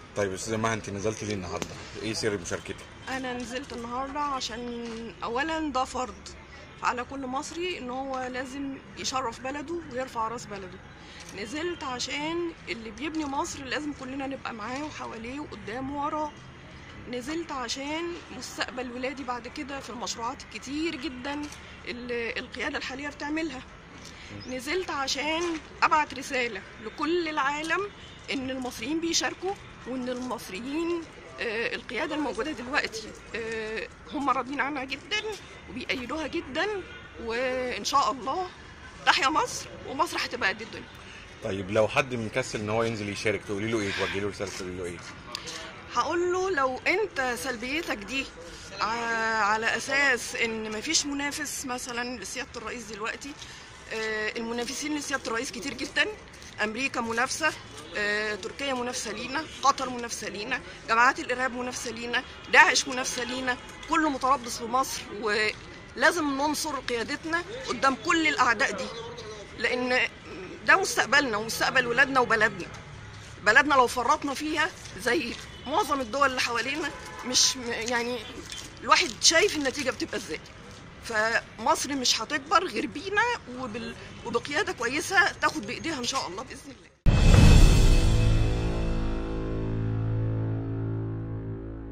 طيب استاذه مها انت نزلتي ليه النهارده ايه سر مشاركتك انا نزلت النهارده عشان اولا ده فرض على كل مصري ان هو لازم يشرف بلده ويرفع راس بلده نزلت عشان اللي بيبني مصر لازم كلنا نبقى معاه وحواليه وقدامه وراه نزلت عشان مستقبل ولادي بعد كده في المشروعات الكتير جدا اللي القيادة الحالية بتعملها نزلت عشان ابعت رسالة لكل العالم ان المصريين بيشاركوا وان المصريين آه، القيادة الموجودة دلوقتي آه، هم راضيين عنها جدا وبيأيدوها جدا وان شاء الله تحيا مصر ومصر هتبقى قد الدنيا طيب لو حد مكسل ان هو ينزل يشارك تقولي له ايه توجهي له رساله تقولي له ايه هقول له لو انت سلبيتك دي ع- على اساس ان مفيش منافس مثلا لسياده الرئيس دلوقتي آه، المنافسين لسياده الرئيس كتير جدا امريكا منافسه آه، تركيا منافسه لينا قطر منافسه لينا جماعات الارهاب منافسه لينا داعش منافسه لينا كله متربص في مصر ولازم ننصر قيادتنا قدام كل الاعداء دي لان ده مستقبلنا ومستقبل ولادنا وبلدنا بلدنا لو فرطنا فيها زي معظم الدول اللي حوالينا مش م- يعني الواحد شايف النتيجه بتبقى ازاي فمصر مش هتكبر غير بينا وبال... وبقياده كويسه تاخد بايديها ان شاء الله باذن الله